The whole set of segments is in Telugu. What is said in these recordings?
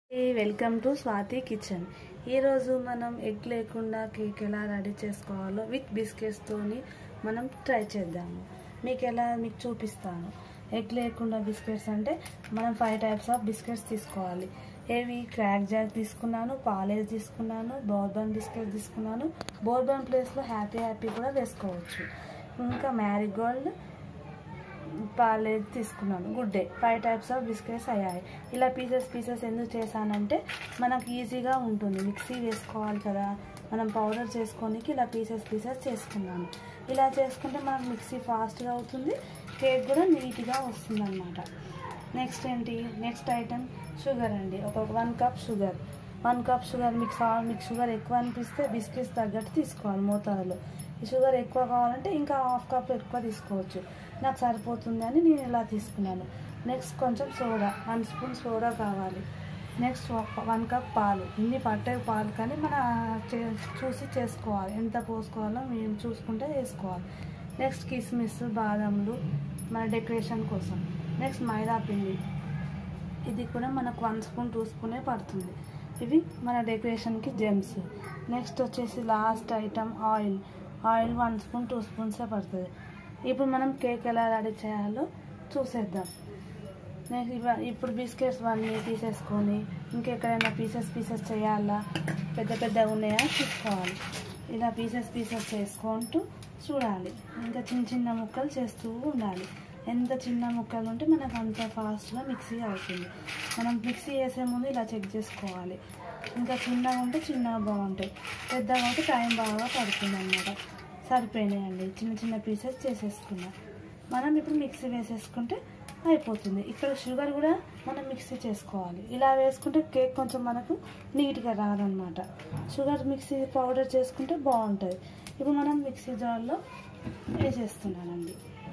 వెల్కమ్ టు స్వాతి కిచెన్ ఈరోజు మనం ఎగ్ లేకుండా కేక్ ఎలా రెడీ చేసుకోవాలో విత్ బిస్కెట్స్తోని మనం ట్రై చేద్దాము మీకు ఎలా మీకు చూపిస్తాను ఎగ్ లేకుండా బిస్కెట్స్ అంటే మనం ఫైవ్ టైప్స్ ఆఫ్ బిస్కెట్స్ తీసుకోవాలి ఏవి క్రాక్ జాక్ తీసుకున్నాను పాలేజ్ తీసుకున్నాను బోర్బన్ బిస్కెట్ తీసుకున్నాను బోర్బన్ ప్లేస్లో హ్యాపీ హ్యాపీ కూడా వేసుకోవచ్చు ఇంకా మ్యారీగోల్డ్ పాలేజ్ తీసుకున్నాను Good Day five types of biscuits అయ్యాయి ఇలా పీసెస్ పీసెస్ ఎందుకు చేశానంటే మనకు ఈజీగా ఉంటుంది మిక్సీ వేసుకోవాలి కదా మనం పౌడర్ చేసుకోనికి ఇలా పీసెస్ పీసెస్ చేసుకున్నాను ఇలా చేసుకుంటే మనకు మిక్సీ ఫాస్ట్గా అవుతుంది కేక్ కూడా నీట్గా వస్తుంది అనమాట నెక్స్ట్ ఏంటి నెక్స్ట్ ఐటెం షుగర్ అండి ఒక one cup sugar one cup sugar మీకు మీకు షుగర్ ఎక్కువ అనిపిస్తే బిస్కెట్స్ తగ్గట్టు తీసుకోవాలి మోతాదులో ఈ షుగర్ ఎక్కువ కావాలంటే ఇంకా హాఫ్ కప్ ఎక్కువ తీసుకోవచ్చు నాకు సరిపోతుంది అని నేను ఇలా తీసుకున్నాను నెక్స్ట్ కొంచెం సోడా వన్ స్పూన్ సోడా కావాలి నెక్స్ట్ వన్ కప్ పాలు ఇన్ని పట్టే పాలు కానీ మన చే- చూసి చేసుకోవాలి ఎంత పోసుకోవాలో మేము చూసుకుంటే వేసుకోవాలి నెక్స్ట్ కిస్మిస్ బాదంలు మన డెకరేషన్ కోసం నెక్స్ట్ మైదా పిండి ఇది కూడా మనకు వన్ స్పూన్ టూ స్పూనే పడుతుంది ఇవి మన డెకరేషన్కి జెమ్స్ నెక్స్ట్ వచ్చేసి last item oil oil one spoon two స్పూన్సే పడుతుంది ఇప్పుడు మనం కేక్ ఎలా రెడీ చేయాలో చూసేద్దాం నెక్స్ట్ ఇవ ఇప్పుడు బిస్కెట్స్ అన్నీ తీసేసుకొని ఇంకెక్కడైనా పీసెస్ పీసెస్ చేయాలా పెద్ద పెద్దగా ఉన్నాయా చూసుకోవాలి ఇలా పీసెస్ పీసెస్ చేసుకుంటూ చూడాలి ఇంకా చిన్న చిన్న ముక్కలు చేస్తూ ఉండాలి ఎంత చిన్న ముక్కలు ఉంటే మనకు అంత ఫాస్ట్గా మిక్సీ అవుతుంది మనం మిక్సీ చేసే ముందు ఇలా చెక్ చేసుకోవాలి ఇంకా చిన్నగా ఉంటే చిన్నగా బాగుంటాయి పెద్దగా ఉంటే టైం బాగా పడుతుంది అన్నమాట సరిపోయినాయండి చిన్న చిన్న పీసెస్ చేసేసుకున్నాం మనం ఇప్పుడు మిక్సీ వేసేసుకుంటే అయిపోతుంది ఇక్కడ షుగర్ కూడా మనం మిక్సీ చేసుకోవాలి ఇలా వేసుకుంటే కేక్ కొంచెం మనకు నీట్గా రాదనమాట షుగర్ మిక్సీ పౌడర్ చేసుకుంటే బాగుంటుంది ఇప్పుడు మనం మిక్సీ జార్లో వేసేస్తున్నానండి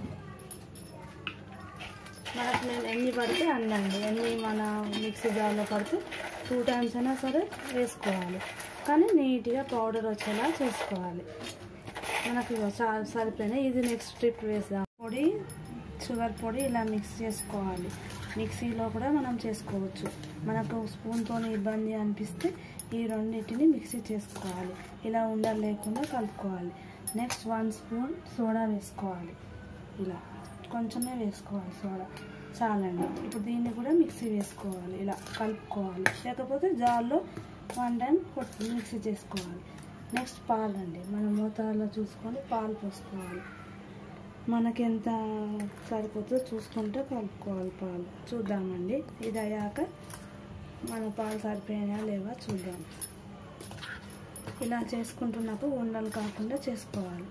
మనకు నేను ఎన్ని పడితే అన్నండి ఎన్ని మన మిక్సీ జార్లో పడితే టూ టైమ్స్ అయినా సరే వేసుకోవాలి కానీ నీట్గా పౌడర్ వచ్చేలా చేసుకోవాలి మనకు ఇగో చాలా సరిపోయినాయి ఇది నెక్స్ట్ స్ట్రిప్ వేసాం పొడి షుగర్ పొడి ఇలా మిక్స్ చేసుకోవాలి మిక్సీలో కూడా మనం చేసుకోవచ్చు మనకు స్పూన్తో ఇబ్బంది అనిపిస్తే ఈ రెండింటిని మిక్సీ చేసుకోవాలి ఇలా ఉండలు లేకుండా కలుపుకోవాలి నెక్స్ట్ వన్ స్పూన్ సోడా వేసుకోవాలి ఇలా కొంచెమే వేసుకోవాలి సోడా చాలండి ఇప్పుడు దీన్ని కూడా మిక్సీ వేసుకోవాలి ఇలా కలుపుకోవాలి లేకపోతే జార్లో వన్ టైం కొట్టి మిక్సీ చేసుకోవాలి నెక్స్ట్ పాలు అండి మనం మూతాలో చూసుకొని పాలు పోసుకోవాలి మనకి ఎంత సరిపోతుందో చూసుకుంటే కలుపుకోవాలి పాలు చూద్దామండి ఇది అయ్యాక మన పాలు సరిపోయినా లేవా చూద్దాం ఇలా చేసుకుంటున్నప్పుడు ఉండలు కాకుండా చేసుకోవాలి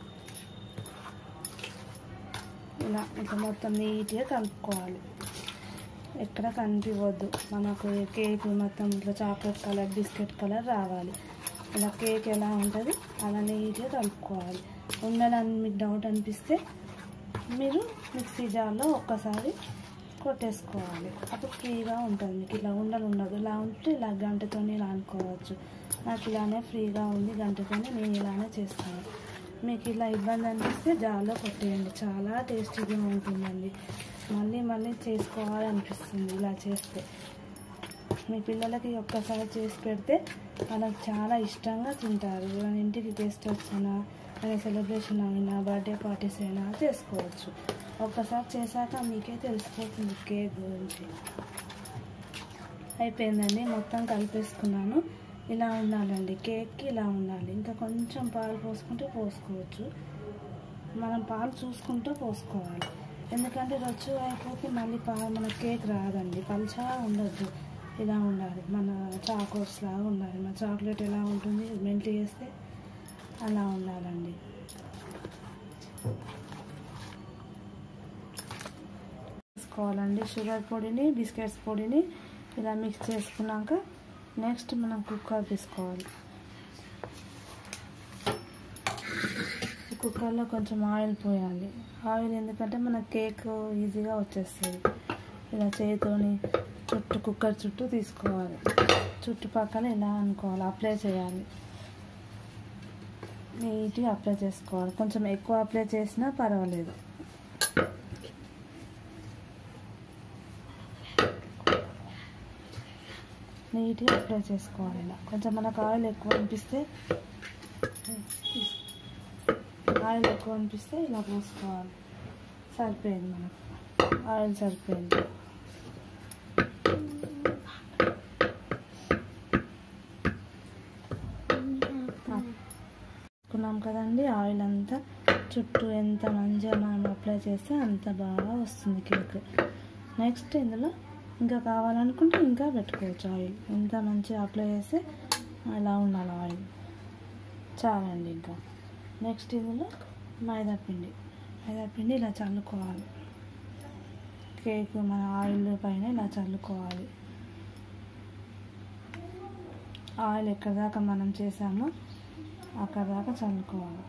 ఇలా ఇట్లా మొత్తం నీట్గా కలుపుకోవాలి ఎక్కడ కనిపించవద్దు మనకు కేక్ మొత్తం ఇట్లా చాక్లెట్ కలర్ బిస్కెట్ కలర్ రావాలి ఇలా కేక్ ఎలా ఉంటుంది అలా నీట్గా కలుపుకోవాలి ఉండాలని మీకు డౌట్ అనిపిస్తే మీరు మిక్సీ జార్లో ఒక్కసారి కొట్టేసుకోవాలి అప్పుడు ఫ్రీగా ఉంటుంది మీకు ఇలా ఉండలు ఉండదు ఇలా ఉంటే ఇలా గంటతో ఇలా అనుకోవచ్చు నాకు ఇలానే ఫ్రీగా ఉంది గంటతోనే నేను ఇలానే చేస్తాను మీకు ఇలా ఇబ్బంది అనిపిస్తే జార్లో కొట్టేయండి చాలా టేస్టీగా ఉంటుందండి మళ్ళీ మళ్ళీ చేసుకోవాలనిపిస్తుంది ఇలా చేస్తే మీ పిల్లలకి ఒక్కసారి చేసి పెడితే వాళ్ళకి చాలా ఇష్టంగా తింటారు మన ఇంటికి గెస్ట్ వచ్చినా లేదా సెలబ్రేషన్ అయినా బర్త్డే పార్టీస్ అయినా చేసుకోవచ్చు ఒక్కసారి చేశాక మీకే తెలిసిపోతుంది కేక్ గురించి అయిపోయిందండి మొత్తం కలిపేసుకున్నాను ఇలా ఉండాలండి కేక్కి ఇలా ఉండాలి ఇంకా కొంచెం పాలు పోసుకుంటే పోసుకోవచ్చు మనం పాలు చూసుకుంటూ పోసుకోవాలి ఎందుకంటే రొచ్చు అయిపోతే మళ్ళీ పాలు మన కేక్ రాదండి పలుచగా ఉండొద్దు ఇలా ఉండాలి మన చాకోస్ లాగా ఉండాలి మన చాక్లెట్ ఎలా ఉంటుంది మెల్ట్ చేస్తే అలా ఉండాలండి తీసుకోవాలండి షుగర్ పొడిని బిస్కెట్స్ పొడిని ఇలా మిక్స్ చేసుకున్నాక నెక్స్ట్ మనం కుక్కర్ తీసుకోవాలి ఈ కుక్కర్లో కొంచెం ఆయిల్ పోయాలి ఆయిల్ ఎందుకంటే మన కేక్ ఈజీగా వచ్చేస్తుంది ఇలా చేతితోని చుట్టూ కుక్కర్ చుట్టూ తీసుకోవాలి చుట్టుపక్కల ఇలా అనుకోవాలి అప్లై చేయాలి నీట్గా అప్లై చేసుకోవాలి కొంచెం ఎక్కువ అప్లై చేసినా పర్వాలేదు నీట్గా అప్లై చేసుకోవాలి ఇలా కొంచెం మనకు ఆయిల్ ఎక్కువ అనిపిస్తే ఆయిల్ ఎక్కువ అనిపిస్తే ఇలా పోసుకోవాలి సరిపోయింది మనకు ఆయిల్ సరిపోయింది వేసుకున్నాం కదండి ఆయిల్ అంతా చుట్టూ ఎంత మంచిగా మనం అప్లై చేస్తే అంత బాగా వస్తుంది కేక్ నెక్స్ట్ ఇందులో ఇంకా కావాలనుకుంటే ఇంకా పెట్టుకోవచ్చు ఆయిల్ ఎంత మంచిగా అప్లై చేస్తే అలా ఉండాలి ఆయిల్ చాలండి ఇంకా నెక్స్ట్ ఇందులో మైదా పిండి మైదా పిండి ఇలా చల్లుకోవాలి కేక్ మన ఆయిల్ పైన ఇలా చల్లుకోవాలి ఆయిల్ ఎక్కడ దాకా మనం చేసామో అక్కడ దాకా చల్లుకోవాలి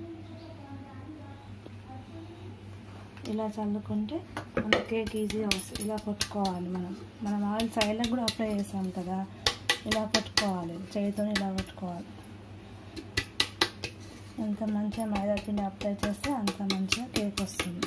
ఇలా చల్లుకుంటే మన కేక్ ఈజీగా వస్తుంది ఇలా కొట్టుకోవాలి మనం మనం ఆయిల్ సైడ్లకు కూడా అప్లై చేసాం కదా ఇలా కొట్టుకోవాలి చేతితో ఇలా కొట్టుకోవాలి ఎంత మంచిగా మైదా పిండి అప్లై చేస్తే అంత మంచిగా కేక్ వస్తుంది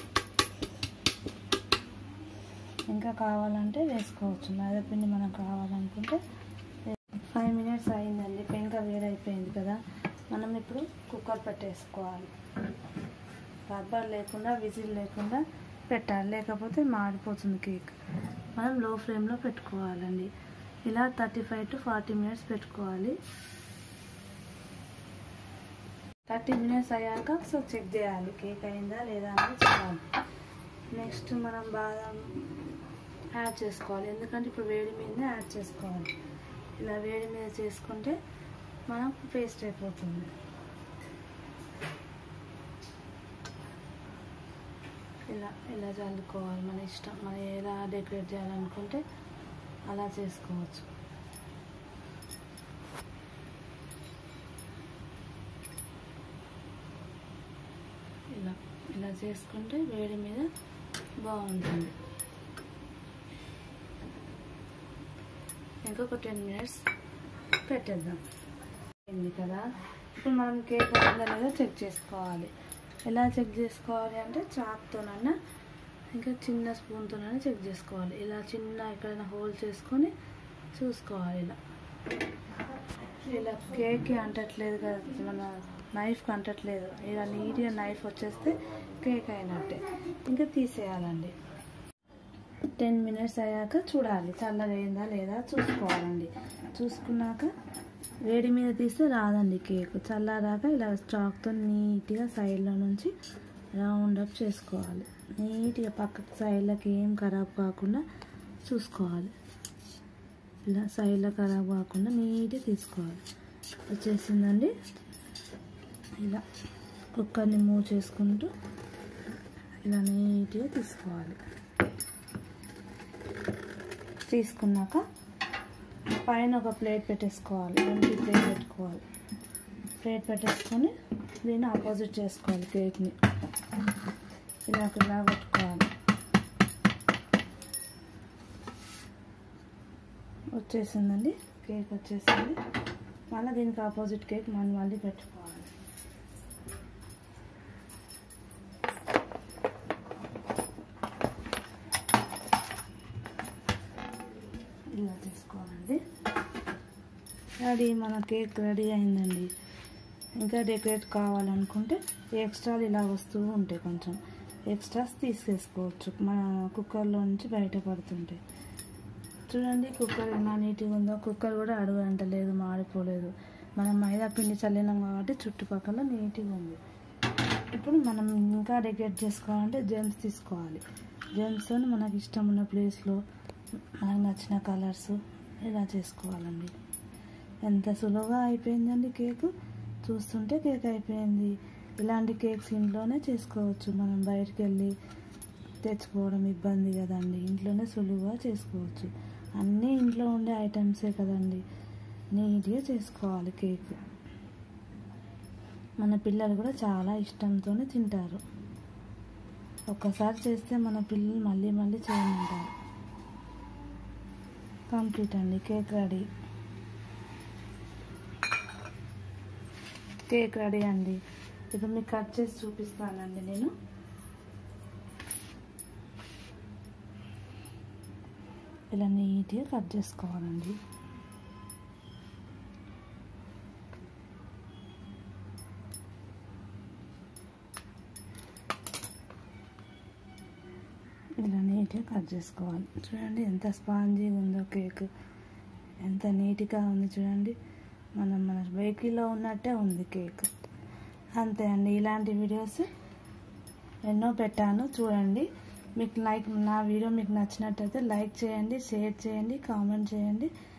ఇంకా కావాలంటే వేసుకోవచ్చు మైదా పిండి మనకు కావాలనుకుంటే ఫైవ్ మినిట్స్ అయిందండి పెంక వేడైపోయింది కదా మనం ఇప్పుడు కుక్కర్ పెట్టేసుకోవాలి రబ్బర్ లేకుండా విజిల్ లేకుండా పెట్టాలి లేకపోతే మాడిపోతుంది కేక్ మనం లో ఫ్లేమ్లో పెట్టుకోవాలండి ఇలా thirty five to forty minutes పెట్టుకోవాలి థర్టీ మినిట్స్ అయ్యాక సో చెక్ చేయాలి కేక్ అయిందా లేదా అని చూడాలి నెక్స్ట్ మనం బాదం యాడ్ చేసుకోవాలి ఎందుకంటే ఇప్పుడు వేడి మీదనే యాడ్ చేసుకోవాలి ఇలా వేడి మీద చేసుకుంటే మనం పేస్ట్ అయిపోతుంది ఇలా ఇలా చల్లుకోవాలి మన ఇష్టం మనం ఎలా డెకరేట్ చేయాలనుకుంటే అలా చేసుకోవచ్చు ఇలా ఇలా చేసుకుంటే వేడి మీద బాగుంటుంది ఇంకొక టెన్ మినిట్స్ పెట్టేద్దాం అయింది కదా ఇప్పుడు మనం కేక్ ఉందా లేదా చెక్ చేసుకోవాలి ఎలా చెక్ చేసుకోవాలి అంటే చాక్తోనన్నా ఇంకా చిన్న స్పూన్తోనైనా చెక్ చేసుకోవాలి ఇలా చిన్న ఎక్కడైనా హోల్ చేసుకొని చూసుకోవాలి ఇలా ఇలా కేక్కి అంటట్లేదు కదా మన నైఫ్కి అంటట్లేదు ఇలా నీట్గా నైఫ్ వచ్చేస్తే కేక్ అయినట్టే ఇంకా తీసేయాలండి టెన్ మినిట్స్ అయ్యాక చూడాలి చల్లగా అయిందా లేదా చూసుకోవాలండి చూసుకున్నాక వేడి మీద తీస్తే రాదండి కేక్ చల్లారాక ఇలా చాక్తో నీట్గా సైడ్లో నుంచి రౌండ్ అప్ చేసుకోవాలి నీట్గా పక్కకు సైడ్లకి ఏం ఖరాబ్ కాకుండా చూసుకోవాలి ఇలా సైడ్లో ఖరాబ్ కాకుండా నీట్గా తీసుకోవాలి వచ్చేసిందండి ఇలా కుక్కర్ని మూవ్ చేసుకుంటూ ఇలా నీట్గా తీసుకోవాలి తీసుకున్నాక పైన ఒక ప్లేట్ పెట్టేసుకోవాలి ఎంటీ ప్లేట్ పెట్టుకోవాలి ప్లేట్ పెట్టేసుకొని దీన్ని ఆపోజిట్ చేసుకోవాలి కేక్ని ఇలా ఇలా పెట్టుకోవాలి వచ్చేసిందండి కేక్ వచ్చేసింది మళ్ళీ దీనికి ఆపోజిట్ కేక్ మనం మళ్ళీ పెట్టుకోవాలి ఇలా చేసుకోవాలండి రెడీ మన కేక్ రెడీ అయిందండి ఇంకా డెకరేట్ కావాలనుకుంటే ఎక్స్ట్రాలు ఇలా వస్తూ ఉంటాయి కొంచెం ఎక్స్ట్రాస్ తీసేసుకోవచ్చు మన కుక్కర్లో నుంచి బయట పడుతుంటాయి చూడండి కుక్కర్ ఎలా నీట్గా ఉందో కుక్కర్ కూడా అడుగు అంటలేదు మాడిపోలేదు మనం మైదా పిండి చల్లినాం కాబట్టి చుట్టుపక్కల నీట్గా ఉంది ఇప్పుడు మనం ఇంకా డెకరేట్ చేసుకోవాలంటే జెమ్స్ తీసుకోవాలి జెమ్స్తో మనకి ఇష్టం ఉన్న ప్లేస్లో మనకు నచ్చిన కలర్స్ ఇలా చేసుకోవాలండి ఎంత సులువుగా అయిపోయిందండి కేక్ చూస్తుంటే కేక్ అయిపోయింది ఇలాంటి కేక్స్ ఇంట్లోనే చేసుకోవచ్చు మనం బయటికి వెళ్ళి తెచ్చుకోవడం ఇబ్బంది కదండి ఇంట్లోనే సులువుగా చేసుకోవచ్చు అన్నీ ఇంట్లో ఉండే ఐటమ్సే కదండి నీట్గా చేసుకోవాలి కేక్ మన పిల్లలు కూడా చాలా ఇష్టంతోనే తింటారు ఒక్కసారి చేస్తే మన పిల్లలు మళ్ళీ మళ్ళీ చేయమంటారు కంప్లీట్ అండి కేక్ రెడీ కేక్ రెడీ అండి ఇప్పుడు మీకు కట్ చేసి చూపిస్తానండి నేను ఇలా నీట్గా కట్ చేసుకోవాలండి నీట్గా కట్ చేసుకోవాలి చూడండి ఎంత స్పాంజీగా ఉందో కేక్ ఎంత నీట్గా ఉంది చూడండి మనం మన బేకరీలో ఉన్నట్టే ఉంది కేక్ అంతే అండి ఇలాంటి వీడియోస్ ఎన్నో పెట్టాను చూడండి మీకు లైక్ నా వీడియో మీకు నచ్చినట్టయితే లైక్ చేయండి షేర్ చేయండి కామెంట్ చేయండి